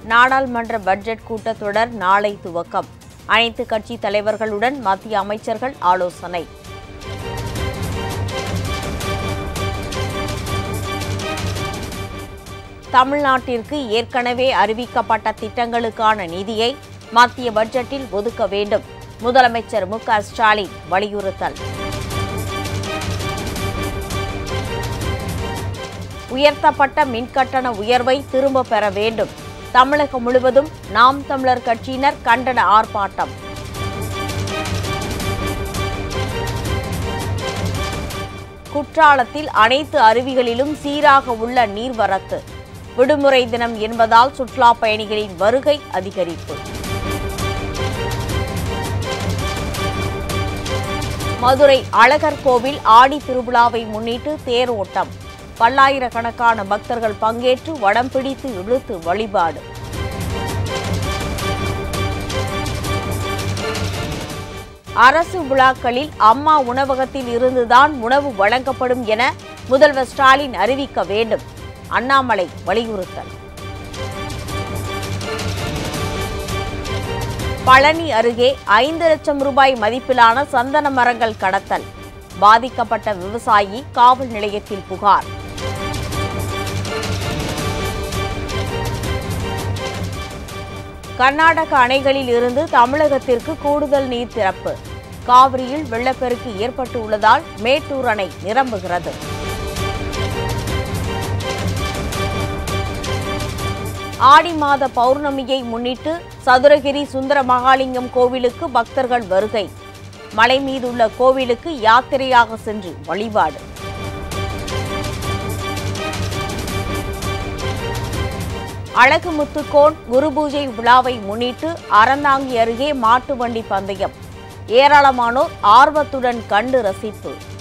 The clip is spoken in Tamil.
நாடாளுமன்ற பட்ஜெட் கூட்டத்தொடர் நாளை துவக்கம் அனைத்து கட்சி தலைவர்களுடன் மத்திய அமைச்சர்கள் ஆலோசனை தமிழ்நாட்டிற்கு ஏற்கனவே அறிவிக்கப்பட்ட திட்டங்களுக்கான நிதியை மத்திய பட்ஜெட்டில் ஒதுக்க வேண்டும் முதலமைச்சர் மு க ஸ்டாலின் வலியுறுத்தல் உயர்த்தப்பட்ட மின்கட்டண உயர்வை திரும்ப பெற வேண்டும் தமிழகம் முழுவதும் நாம் தமிழர் கட்சியினர் கண்டன ஆர்ப்பாட்டம் குற்றாலத்தில் அனைத்து அருவிகளிலும் சீராக உள்ள நீர்வரத்து விடுமுறை தினம் என்பதால் சுற்றுலா பயணிகளின் வருகை அதிகரிப்பு மதுரை அழகர் கோவில் ஆடி திருவிழாவை முன்னிட்டு தேர் ஓட்டம் பல்லாயிரக்கணக்கான பக்தர்கள் பங்கேற்று வடம் பிடித்து இழுத்து வழிபாடு அரசு விழாக்களில் அம்மா உணவகத்தில் இருந்துதான் உணவு வழங்கப்படும் என முதல்வர் ஸ்டாலின் அறிவிக்க வேண்டும் அண்ணாமலை வலியுறுத்தல் பழனி அருகே ஐந்து லட்சம் ரூபாய் மதிப்பிலான சந்தன மரங்கள் கடத்தல் பாதிக்கப்பட்ட விவசாயி காவல் நிலையத்தில் புகார் கர்நாடக அணைகளில் இருந்து தமிழகத்திற்கு கூடுதல் நீர் திறப்பு காவிரியில் வெள்ளப்பெருக்கு ஏற்பட்டு உள்ளதால் மேட்டூர் அணை நிரம்புகிறது ஆடி மாத பௌர்ணமியை முன்னிட்டு சதுரகிரி சுந்தர மகாலிங்கம் கோவிலுக்கு பக்தர்கள் வருகை மலை மீதுள்ள கோவிலுக்கு யாத்திரையாக சென்று வழிபாடு அழகு முத்துக்கோன் குரு பூஜை விழாவை முன்னிட்டு அறந்தாங்கி அருகே மாட்டு வண்டி பந்தயம் ஏராளமானோர் ஆர்வத்துடன் கண்டு ரசிப்பு